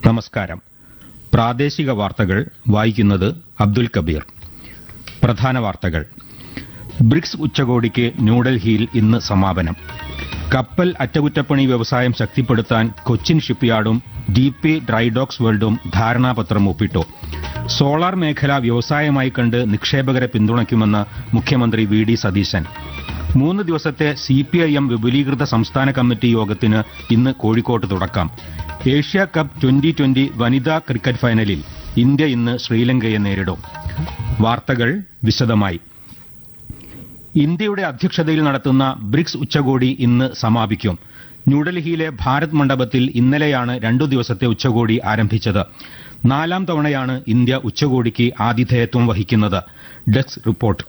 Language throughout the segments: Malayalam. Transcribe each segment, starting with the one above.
നമസ്കാരം പ്രാദേശിക വാർത്തകൾ വായിക്കുന്നത് അബ്ദുൽ കബീർ പ്രധാന വാർത്തകൾ ബ്രിക്സ് ഉച്ചകോടിക്ക് ന്യൂഡൽഹിയിൽ ഇന്ന് സമാപനം കപ്പൽ അറ്റകുറ്റപ്പണി വ്യവസായം ശക്തിപ്പെടുത്താൻ കൊച്ചിൻ ഷിപ്പ്യാർഡും ഡി പി ഡ്രൈഡോക്സ് വേൾഡും ധാരണാപത്രം ഒപ്പിട്ടു സോളാർ മേഖല വ്യവസായമായി കണ്ട് നിക്ഷേപകരെ പിന്തുണയ്ക്കുമെന്ന് മുഖ്യമന്ത്രി വി ഡി സതീശൻ മൂന്ന് ദിവസത്തെ സി പി ഐ എം വിപുലീകൃത സംസ്ഥാന കമ്മിറ്റി യോഗത്തിന് ഇന്ന് കോഴിക്കോട്ട് തുടക്കം ഏഷ്യ കപ്പ് ട്വന്റി ട്വന്റി വനിതാ ക്രിക്കറ്റ് ഫൈനലിൽ ഇന്ത്യ ഇന്ന് ശ്രീലങ്കയെ നേരിടും വാർത്തകൾ വിശദമായി ഇന്ത്യയുടെ അധ്യക്ഷതയിൽ നടത്തുന്ന ബ്രിക്സ് ഉച്ചകോടി ഇന്ന് സമാപിക്കും ന്യൂഡൽഹിയിലെ ഭാരത് മണ്ഡപത്തിൽ ഇന്നലെയാണ് രണ്ടു ദിവസത്തെ ഉച്ചകോടി ആരംഭിച്ചത് നാലാം തവണയാണ് ഇന്ത്യ ഉച്ചകോടിക്ക് ആതിഥേയത്വം വഹിക്കുന്നത് ഡെസ്ക് റിപ്പോർട്ട്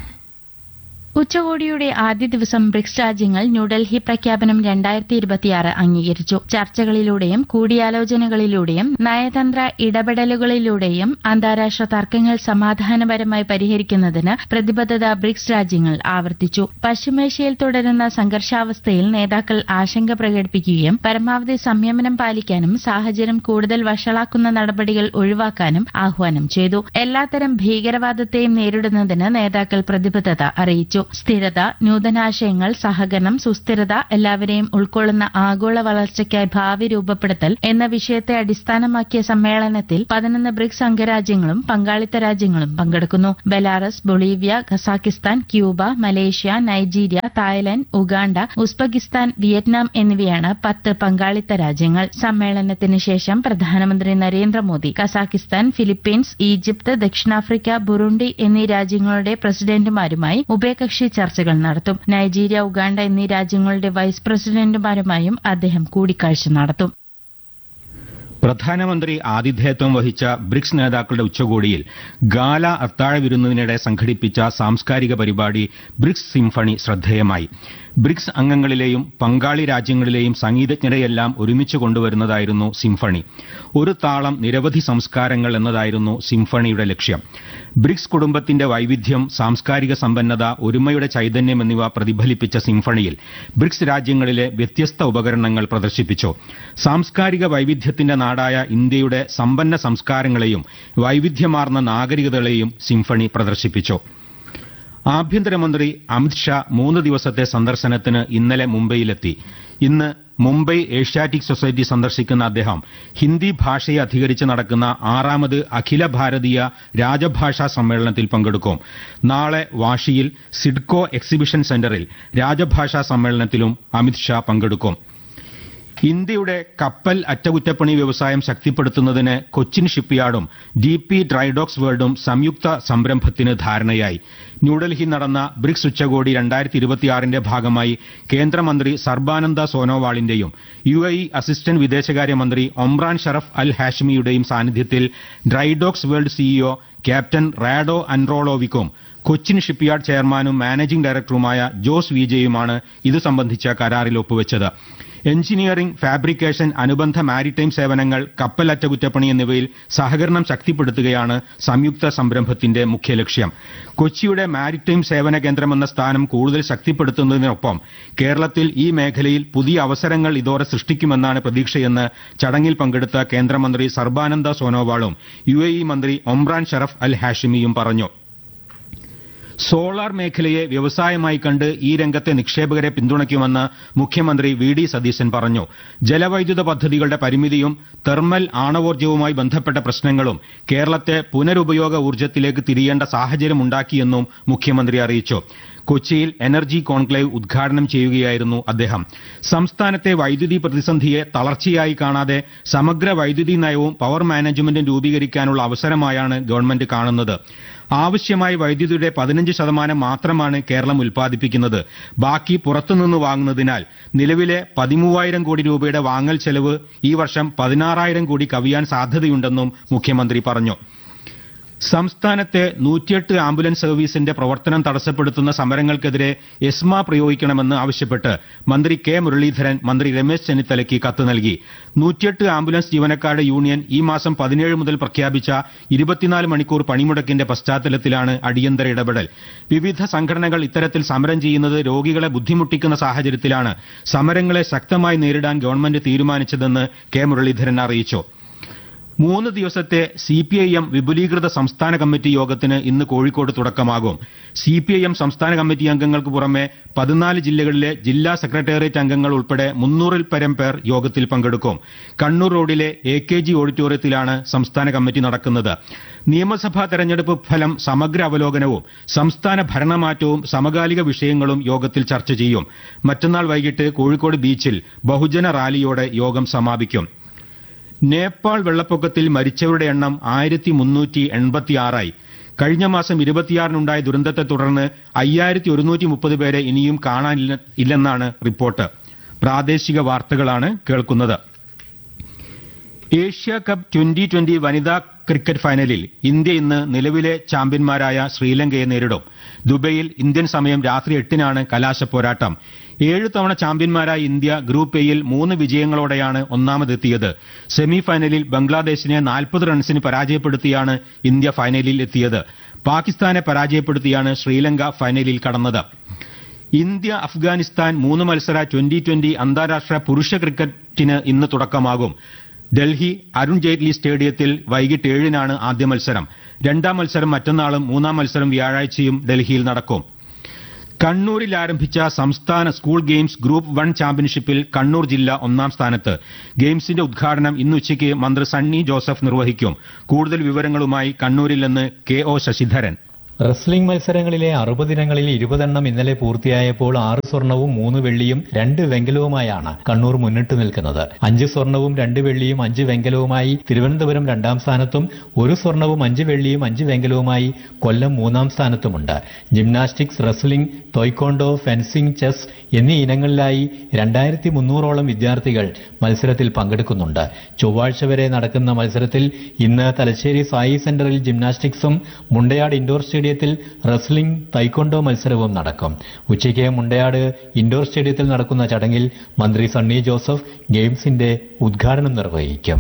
ഉച്ചകോടിയുടെ ആദ്യ ദിവസം ബ്രിക്സ് രാജ്യങ്ങൾ ന്യൂഡൽഹി പ്രഖ്യാപനം രണ്ടായിരത്തി ഇരുപത്തിയാറ് അംഗീകരിച്ചു ചർച്ചകളിലൂടെയും കൂടിയാലോചനകളിലൂടെയും നയതന്ത്ര ഇടപെടലുകളിലൂടെയും അന്താരാഷ്ട്ര തർക്കങ്ങൾ സമാധാനപരമായി പരിഹരിക്കുന്നതിന് പ്രതിബദ്ധത ബ്രിക്സ് രാജ്യങ്ങൾ ആവർത്തിച്ചു പശ്ചിമേഷ്യയിൽ തുടരുന്ന സംഘർഷാവസ്ഥയിൽ നേതാക്കൾ ആശങ്ക പ്രകടിപ്പിക്കുകയും പരമാവധി സംയമനം പാലിക്കാനും സാഹചര്യം കൂടുതൽ വഷളാക്കുന്ന നടപടികൾ ഒഴിവാക്കാനും ആഹ്വാനം ചെയ്തു എല്ലാത്തരം ഭീകരവാദത്തെയും നേരിടുന്നതിന് നേതാക്കൾ പ്രതിബദ്ധത അറിയിച്ചു സ്ഥിരത നൂതനാശയങ്ങൾ സഹകരണം സുസ്ഥിരത എല്ലാവരെയും ഉൾക്കൊള്ളുന്ന ആഗോള വളർച്ചയ്ക്കായി ഭാവി രൂപപ്പെടുത്തൽ എന്ന വിഷയത്തെ അടിസ്ഥാനമാക്കിയ സമ്മേളനത്തിൽ പതിനൊന്ന് ബ്രിക്സ് അംഗരാജ്യങ്ങളും പങ്കാളിത്ത രാജ്യങ്ങളും പങ്കെടുക്കുന്നു Belarus Bolivia Kazakhstan Cuba Malaysia Nigeria Thailand Uganda Uzbekistan Vietnam എന്നിവയാണ് പത്ത് പങ്കാളിത്ത രാജ്യങ്ങൾ സമ്മേളനത്തിന് ശേഷം പ്രധാനമന്ത്രി നരേന്ദ്രമോദി കസാക്കിസ്ഥാൻ ഫിലിപ്പീൻസ് ഈജിപ്ത് ദക്ഷിണാഫ്രിക്ക ബുറുണ്ടി എന്നീ രാജ്യങ്ങളുടെ പ്രസിഡന്റുമാരുമായി ഉഭയകക്ഷി ചർച്ചകൾ നടത്തും നൈജീരിയ ഉഗാണ്ട എന്നീ രാജ്യങ്ങളുടെ വൈസ് പ്രസിഡന്റുമാരുമായും അദ്ദേഹം കൂടിക്കാഴ്ച നടത്തും പ്രധാനമന്ത്രി ആതിഥേയത്വം വഹിച്ച ബ്രിക്സ് നേതാക്കളുടെ ഉച്ചകോടിയിൽ ഗാല അത്താഴ വിരുന്നതിനിടെ സംഘടിപ്പിച്ച സാംസ്കാരിക പരിപാടി ബ്രിക്സ് സിംഫണി ശ്രദ്ധേയമായി ബ്രിക്സ് അംഗങ്ങളിലെയും പങ്കാളി രാജ്യങ്ങളിലെയും സംഗീതജ്ഞരെയെല്ലാം ഒരുമിച്ച് കൊണ്ടുവരുന്നതായിരുന്നു സിംഫണി ഒരു താളം നിരവധി സംസ്കാരങ്ങൾ എന്നതായിരുന്നു സിംഫണിയുടെ ലക്ഷ്യം ബ്രിക്സ് കുടുംബത്തിന്റെ വൈവിധ്യം സാംസ്കാരിക സമ്പന്നത ഒരുമയുടെ ചൈതന്യം എന്നിവ പ്രതിഫലിപ്പിച്ച സിംഫണിയിൽ ബ്രിക്സ് രാജ്യങ്ങളിലെ വ്യത്യസ്ത ഉപകരണങ്ങൾ പ്രദർശിപ്പിച്ചു സാംസ്കാരിക വൈവിധ്യത്തിന്റെ നാടായ ഇന്ത്യയുടെ സമ്പന്ന സംസ്കാരങ്ങളെയും വൈവിധ്യമാർന്ന നാഗരികതകളെയും സിംഫണി പ്രദർശിപ്പിച്ചു ആഭ്യന്തരമന്ത്രി അമിത്ഷാ മൂന്ന് ദിവസത്തെ സന്ദർശനത്തിന് ഇന്നലെ മുംബൈയിലെത്തി ഇന്ന് മുംബൈ ഏഷ്യാറ്റിക് സൊസൈറ്റി സന്ദർശിക്കുന്ന അദ്ദേഹം ഹിന്ദി ഭാഷയെ അധികരിച്ച് നടക്കുന്ന ആറാമത് അഖില ഭാരതീയ രാജഭാഷാ സമ്മേളനത്തിൽ പങ്കെടുക്കും നാളെ വാഷിയിൽ സിഡ്കോ എക്സിബിഷൻ സെന്ററിൽ രാജഭാഷാ സമ്മേളനത്തിലും അമിത്ഷാ പങ്കെടുക്കും ഇന്ത്യയുടെ കപ്പൽ അറ്റകുറ്റപ്പണി വ്യവസായം ശക്തിപ്പെടുത്തുന്നതിന് കൊച്ചിൻ ഷിപ്പ്യാർഡും ഡി പി ഡ്രൈഡോക്സ് വേൾഡും സംയുക്ത സംരംഭത്തിന് ധാരണയായി ന്യൂഡൽഹി നടന്ന ബ്രിക്സ് ഉച്ചകോടി രണ്ടായിരത്തി ഇരുപത്തിയാറിന്റെ ഭാഗമായി കേന്ദ്രമന്ത്രി സർബാനന്ദ സോനോവാളിന്റെയും യു എ ഇ അസിസ്റ്റന്റ് വിദേശകാര്യമന്ത്രി ഒമ്രാൻ ഷറഫ് അൽ ഹാഷ്മിയുടെയും സാന്നിധ്യത്തിൽ Drydocks World CEO captain Rado അൻറോളോവിക്കും കൊച്ചിൻ ഷിപ്പ്യാർഡ് ചെയർമാനും മാനേജിംഗ് ഡയറക്ടറുമായ ജോസ് വിജയുമാണ് ഇത് സംബന്ധിച്ച കരാറിൽ ഒപ്പുവച്ചത് എഞ്ചിനീയറിംഗ് ഫാബ്രിക്കേഷൻ അനുബന്ധ മാരിടൈം സേവനങ്ങൾ കപ്പൽ അറ്റകുറ്റപ്പണി എന്നിവയിൽ സഹകരണം ശക്തിപ്പെടുത്തുകയാണ് സംയുക്ത സംരംഭത്തിന്റെ മുഖ്യ ലക്ഷ്യം കൊച്ചിയുടെ മാരിടൈം സേവന കേന്ദ്രമെന്ന സ്ഥാനം കൂടുതൽ ശക്തിപ്പെടുത്തുന്നതിനൊപ്പം കേരളത്തിൽ ഈ മേഖലയിൽ പുതിയ അവസരങ്ങൾ ഇതോടെ സൃഷ്ടിക്കുമെന്നാണ് പ്രതീക്ഷയെന്ന് ചടങ്ങിൽ പങ്കെടുത്ത കേന്ദ്രമന്ത്രി സർബാനന്ദ സോനോവാളും യു എ ഇ മന്ത്രി ഒമ്രാൻ ഷറഫ് അൽ ഹാഷിമിയും പറഞ്ഞു സോളാർ മേഖലയെ വ്യവസായമായി കണ്ട് ഈ രംഗത്തെ നിക്ഷേപകരെ പിന്തുണയ്ക്കുമെന്ന് മുഖ്യമന്ത്രി വി ഡി സതീശൻ പറഞ്ഞു ജലവൈദ്യുത പദ്ധതികളുടെ പരിമിതിയും തെർമൽ ആണവോർജ്ജവുമായി ബന്ധപ്പെട്ട പ്രശ്നങ്ങളും കേരളത്തെ പുനരുപയോഗ ഊർജ്ജത്തിലേക്ക് തിരിയേണ്ട സാഹചര്യമുണ്ടാക്കിയെന്നും മുഖ്യമന്ത്രി അറിയിച്ചു കൊച്ചിയിൽ എനർജി കോൺക്ലേവ് ഉദ്ഘാടനം ചെയ്യുകയായിരുന്നു അദ്ദേഹം സംസ്ഥാനത്തെ വൈദ്യുതി പ്രതിസന്ധിയെ തളർച്ചയായി കാണാതെ സമഗ്ര വൈദ്യുതി നയവും പവർ മാനേജ്മെന്റും രൂപീകരിക്കാനുള്ള അവസരമായാണ് ഗവൺമെന്റ് കാണുന്നത് ആവശ്യമായ വൈദ്യുതിയുടെ പതിനഞ്ച് ശതമാനം മാത്രമാണ് കേരളം ഉൽപ്പാദിപ്പിക്കുന്നത് ബാക്കി പുറത്തുനിന്ന് വാങ്ങുന്നതിനാൽ നിലവിലെ പതിമൂവായിരം കോടി രൂപയുടെ വാങ്ങൽ ചെലവ് ഈ വർഷം പതിനാറായിരം കോടി കവിയാൻ സാധ്യതയുണ്ടെന്നും മുഖ്യമന്ത്രി പറഞ്ഞു സംസ്ഥാനത്തെ നൂറ്റിയെട്ട് ആംബുലൻസ് സർവീസിന്റെ പ്രവർത്തനം തടസ്സപ്പെടുത്തുന്ന സമരങ്ങൾക്കെതിരെ എസ്മ പ്രയോഗിക്കണമെന്ന് ആവശ്യപ്പെട്ട് മന്ത്രി കെ മുരളീധരൻ മന്ത്രി രമേശ് ചെന്നിത്തലയ്ക്ക് കത്ത് നൽകി നൂറ്റിയെട്ട് ആംബുലൻസ് ജീവനക്കാരുടെ യൂണിയൻ ഈ മാസം പതിനേഴ് മുതൽ പ്രഖ്യാപിച്ച ഇരുപത്തിനാല് മണിക്കൂർ പണിമുടക്കിന്റെ പശ്ചാത്തലത്തിലാണ് അടിയന്തര ഇടപെടൽ വിവിധ സംഘടനകൾ ഇത്തരത്തിൽ സമരം ചെയ്യുന്നത് രോഗികളെ ബുദ്ധിമുട്ടിക്കുന്ന സാഹചര്യത്തിലാണ് സമരങ്ങളെ ശക്തമായി നേരിടാൻ ഗവൺമെന്റ് തീരുമാനിച്ചതെന്ന് കെ മുരളീധരൻ അറിയിച്ചു മൂന്ന് ദിവസത്തെ സി പി ഐ എം വിപുലീകൃത സംസ്ഥാന കമ്മിറ്റി യോഗത്തിന് ഇന്ന് കോഴിക്കോട് തുടക്കമാകും സി പി ഐ എം സംസ്ഥാന കമ്മിറ്റി അംഗങ്ങൾക്ക് പുറമെ പതിനാല് ജില്ലകളിലെ ജില്ലാ സെക്രട്ടേറിയറ്റ് അംഗങ്ങൾ ഉൾപ്പെടെ മുന്നൂറിൽ പരം പേർ യോഗത്തിൽ പങ്കെടുക്കും കണ്ണൂർ റോഡിലെ എ കെ ജി ഓഡിറ്റോറിയത്തിലാണ് സംസ്ഥാന കമ്മിറ്റി നടക്കുന്നത് നിയമസഭാ തെരഞ്ഞെടുപ്പ് ഫലം സമഗ്ര അവലോകനവും സംസ്ഥാന ഭരണമാറ്റവും സമകാലിക വിഷയങ്ങളും യോഗത്തിൽ ചർച്ച ചെയ്യും മറ്റന്നാൾ വൈകിട്ട് കോഴിക്കോട് ബീച്ചിൽ ബഹുജന റാലിയോടെ യോഗം സമാപിക്കും നേപ്പാൾ വെള്ളപ്പൊക്കത്തിൽ മരിച്ചവരുടെ എണ്ണം ആയിരത്തി മുന്നൂറ്റി എൺപത്തിയാറായി കഴിഞ്ഞ മാസം ഇരുപത്തിയാറിനുണ്ടായ ദുരന്തത്തെ തുടർന്ന് അയ്യായിരത്തി ഒരുന്നൂറ്റി മുപ്പത് പേരെ ഇനിയും കാണാനില്ല ഇല്ലെന്നാണ് റിപ്പോർട്ട് പ്രാദേശിക വാർത്തകളാണ് കേൾക്കുന്നത് ഏഷ്യ കപ്പ് ട്വന്റി ട്വന്റി വനിതാ ക്രിക്കറ്റ് ഫൈനലിൽ ഇന്ത്യ ഇന്ന് നിലവിലെ ചാമ്പ്യന്മാരായ ശ്രീലങ്കയെ നേരിടും ദുബൈയിൽ ഇന്ത്യൻ സമയം രാത്രി എട്ടിനാണ് കലാശ പോരാട്ടം ഏഴ് തവണ ചാമ്പ്യന്മാരായ ഇന്ത്യ ഗ്രൂപ്പ് എയിൽ മൂന്ന് വിജയങ്ങളോടെയാണ് ഒന്നാമതെത്തിയത് സെമി ഫൈനലിൽ ബംഗ്ലാദേശിനെ നാൽപ്പത് റൺസിന് പരാജയപ്പെടുത്തിയാണ് ഇന്ത്യ ഫൈനലിൽ എത്തിയത് പാകിസ്ഥാനെ പരാജയപ്പെടുത്തിയാണ് ശ്രീലങ്ക ഫൈനലിൽ കടന്നത് ഇന്ത്യ അഫ്ഗാനിസ്ഥാൻ മൂന്ന് മത്സര ട്വന്റി ട്വന്റി അന്താരാഷ്ട്ര പുരുഷ ക്രിക്കറ്റിന് ഇന്ന് തുടക്കമാകും ഡൽഹി അരുൺ ജെയ്റ്റ്ലി സ്റ്റേഡിയത്തിൽ വൈകിട്ട് ഏഴിനാണ് ആദ്യ മത്സരം രണ്ടാം മത്സരം മറ്റന്നാളും മൂന്നാം മത്സരം വ്യാഴാഴ്ചയും ഡൽഹിയിൽ നടക്കും കണ്ണൂരിൽ ആരംഭിച്ച സംസ്ഥാന സ്കൂൾ ഗെയിംസ് ഗ്രൂപ്പ് വൺ ചാമ്പ്യൻഷിപ്പിൽ കണ്ണൂർ ജില്ല ഒന്നാം സ്ഥാനത്ത് ഗെയിംസിന്റെ ഉദ്ഘാടനം ഇന്ന് ഉച്ചയ്ക്ക് മന്ത്രി സണ്ണി ജോസഫ് നിർവഹിക്കും കൂടുതൽ വിവരങ്ങളുമായി കണ്ണൂരിൽ നിന്ന് കെ ഒ ശശിധരൻ റെസ്ലിംഗ് മത്സരങ്ങളിലെ അറുപതിനങ്ങളിൽ ഇരുപതെണ്ണം ഇന്നലെ പൂർത്തിയായപ്പോൾ ആറ് സ്വർണവും മൂന്ന് വെള്ളിയും രണ്ട് വെങ്കലവുമായാണ് കണ്ണൂർ മുന്നിട്ട് നിൽക്കുന്നത് അഞ്ച് സ്വർണവും രണ്ട് വെള്ളിയും അഞ്ച് വെങ്കലവുമായി തിരുവനന്തപുരം രണ്ടാം സ്ഥാനത്തും ഒരു സ്വർണവും അഞ്ച് വെള്ളിയും അഞ്ച് വെങ്കലവുമായി കൊല്ലം മൂന്നാം സ്ഥാനത്തുമുണ്ട് gymnastics wrestling taekwondo fencing chess എന്നീ ഇനങ്ങളിലായി രണ്ടായിരത്തി മുന്നൂറോളം വിദ്യാർത്ഥികൾ മത്സരത്തിൽ പങ്കെടുക്കുന്നുണ്ട് ചൊവ്വാഴ്ച വരെ നടക്കുന്ന മത്സരത്തിൽ ഇന്ന് തലശ്ശേരി സായി സെന്ററിൽ ജിംനാസ്റ്റിക്സും മുണ്ടയാട് ഇൻഡോർ സ്റ്റേഡിയത്തിൽ റെസ്ലിംഗ് തൈക്കൊണ്ടോ മത്സരവും നടക്കും ഉച്ചയ്ക്ക് മുണ്ടയാട് ഇൻഡോർ സ്റ്റേഡിയത്തിൽ നടക്കുന്ന ചടങ്ങിൽ മന്ത്രി സണ്ണി ജോസഫ് ഗെയിംസിന്റെ ഉദ്ഘാടനം നിർവഹിക്കും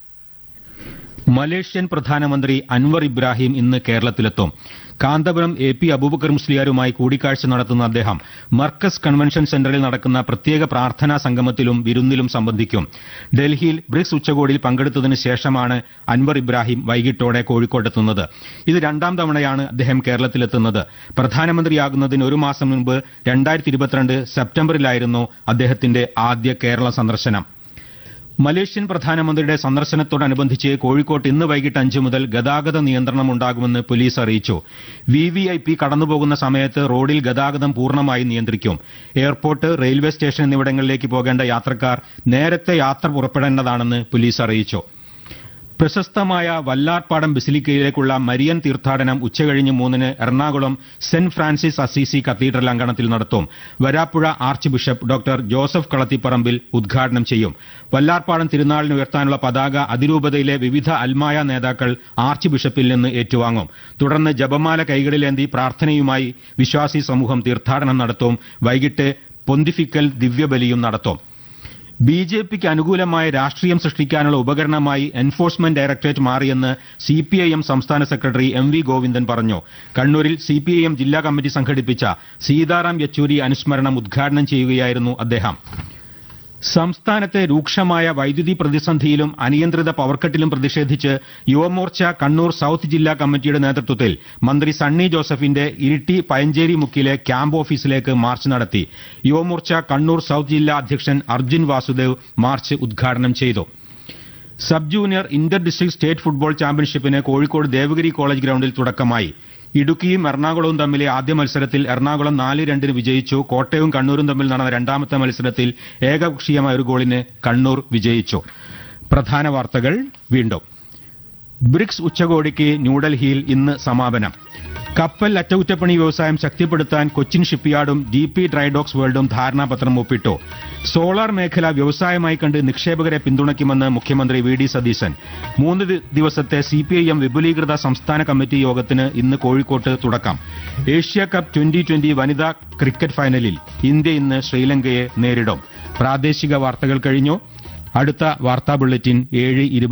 മലേഷ്യൻ പ്രധാനമന്ത്രി അൻവർ ഇബ്രാഹിം ഇന്ന് കേരളത്തിലെത്തും കാന്തപുരം എ പി അബൂബക്കർ മുസ്ലിയാരുമായി കൂടിക്കാഴ്ച നടത്തുന്ന അദ്ദേഹം മർക്കസ് കൺവെൻഷൻ സെന്ററിൽ നടക്കുന്ന പ്രത്യേക പ്രാർത്ഥനാ സംഗമത്തിലും വിരുന്നിലും സംബന്ധിക്കും ഡൽഹിയിൽ ബ്രിക്സ് ഉച്ചകോടിയിൽ പങ്കെടുത്തതിന് ശേഷമാണ് അൻവർ ഇബ്രാഹിം വൈകിട്ടോടെ കോഴിക്കോട്ടെത്തുന്നത് ഇത് രണ്ടാം തവണയാണ് അദ്ദേഹം കേരളത്തിലെത്തുന്നത് പ്രധാനമന്ത്രിയാകുന്നതിന് ഒരു മാസം മുൻപ് രണ്ടായിരത്തി ഇരുപത്തിരണ്ട് സെപ്റ്റംബറിലായിരുന്നു അദ്ദേഹത്തിന്റെ ആദ്യ കേരള സന്ദർശനം മലേഷ്യൻ പ്രധാനമന്ത്രിയുടെ സന്ദർശനത്തോടനുബന്ധിച്ച് കോഴിക്കോട്ട് ഇന്ന് വൈകിട്ട് അഞ്ച് മുതൽ ഗതാഗത നിയന്ത്രണം ഉണ്ടാകുമെന്ന് പോലീസ് അറിയിച്ചു വി വി ഐ പി കടന്നുപോകുന്ന സമയത്ത് റോഡിൽ ഗതാഗതം പൂർണ്ണമായി നിയന്ത്രിക്കും എയർപോർട്ട് റെയിൽവേ സ്റ്റേഷൻ എന്നിവിടങ്ങളിലേക്ക് പോകേണ്ട യാത്രക്കാർ നേരത്തെ യാത്ര പുറപ്പെടേണ്ടതാണെന്ന് പോലീസ് അറിയിച്ചു പ്രശസ്തമായ വല്ലാർപാടം ബസിലിക്കയിലേക്കുള്ള മരിയൻ തീർത്ഥാടനം ഉച്ചകഴിഞ്ഞ് മൂന്നിന് Ernakulam saint Francis Assisi cathedral അങ്കണത്തിൽ നടത്തും Varapuzha archbishop doctor Joseph Kalathiparambil ഉദ്ഘാടനം ചെയ്യും വല്ലാർപാടം തിരുനാളിന് ഉയർത്താനുള്ള പതാക അതിരൂപതയിലെ വിവിധ അൽമായ നേതാക്കൾ ആർച്ച് ബിഷപ്പിൽ നിന്ന് ഏറ്റുവാങ്ങും തുടർന്ന് ജപമാല കൈകളിലേന്തി പ്രാർത്ഥനയുമായി വിശ്വാസി സമൂഹം തീർത്ഥാടനം നടത്തും വൈകിട്ട് പൊന്തിഫിക്കൽ ദിവ്യബലിയും നടത്തും ബി ജെ പിക്ക് അനുകൂലമായ രാഷ്ട്രീയം സൃഷ്ടിക്കാനുള്ള ഉപകരണമായി എൻഫോഴ്സ്മെന്റ് ഡയറക്ടറേറ്റ് മാറിയെന്ന് സി പി ഐ എം സംസ്ഥാന സെക്രട്ടറി എം വി ഗോവിന്ദൻ പറഞ്ഞു കണ്ണൂരിൽ സി പി ഐ എം ജില്ലാ കമ്മിറ്റി സംഘടിപ്പിച്ച സീതാറാം യെച്ചൂരി അനുസ്മരണം ഉദ്ഘാടനം ചെയ്യുകയായിരുന്നു അദ്ദേഹം സംസ്ഥാനത്തെ രൂക്ഷമായ വൈദ്യുതി പ്രതിസന്ധിയിലും അനിയന്ത്രിത പവർക്കട്ടിലും പ്രതിഷേധിച്ച് യുവമോർച്ച കണ്ണൂർ സൌത്ത് ജില്ലാ കമ്മിറ്റിയുടെ നേതൃത്വത്തിൽ മന്ത്രി സണ്ണി ജോസഫിന്റെ ഇരിട്ടി പയഞ്ചേരി മുക്കിലെ ക്യാമ്പ് ഓഫീസിലേക്ക് മാർച്ച് നടത്തി യുവമോർച്ച കണ്ണൂർ സൌത്ത് ജില്ലാ അധ്യക്ഷൻ അർജുൻ വാസുദേവ് മാർച്ച് ഉദ്ഘാടനം ചെയ്തു sub junior inter district state football ചാമ്പ്യൻഷിപ്പിന് കോഴിക്കോട് ദേവഗിരി കോളേജ് ഗ്രൌണ്ടിൽ തുടക്കമായി ഇടുക്കിയും എറണാകുളവും തമ്മിലെ ആദ്യ മത്സരത്തിൽ എറണാകുളം നാല് രണ്ടിന് വിജയിച്ചു കോട്ടയവും കണ്ണൂരും തമ്മിൽ നടന്ന രണ്ടാമത്തെ മത്സരത്തിൽ ഏകപക്ഷീയമായ ഒരു ഗോളിന് കണ്ണൂർ വിജയിച്ചു പ്രധാന വാർത്തകൾ വീണ്ടും ബ്രിക്സ് ഉച്ചകോടിക്ക് ന്യൂഡൽഹിയിൽ ഇന്ന് സമാപനം കപ്പൽ അറ്റകുറ്റപ്പണി വ്യവസായം ശക്തിപ്പെടുത്താൻ കൊച്ചിൻ ഷിപ്പ്യാർഡും ഡി പി ഡ്രൈഡോക്സ് വേൾഡും ധാരണാപത്രം ഒപ്പിട്ടു സോളാർ മേഖല വ്യവസായമായി കണ്ട് നിക്ഷേപകരെ പിന്തുണയ്ക്കുമെന്ന് മുഖ്യമന്ത്രി വി ഡി സതീശൻ മൂന്ന് ദി- ദിവസത്തെ സി പി ഐ എം വിപുലീകൃത സംസ്ഥാന കമ്മിറ്റി യോഗത്തിന് ഇന്ന് കോഴിക്കോട്ട് തുടക്കം ഏഷ്യ കപ്പ് ട്വന്റി ട്വന്റി വനിതാ ക്രിക്കറ്റ് ഫൈനലിൽ ഇന്ത്യ ഇന്ന് ശ്രീലങ്കയെ നേരിടും പ്രാദേശിക വാർത്തകൾ കഴിഞ്ഞു അടുത്ത വാർത്താ ബുള്ളറ്റിൻ ഏഴ്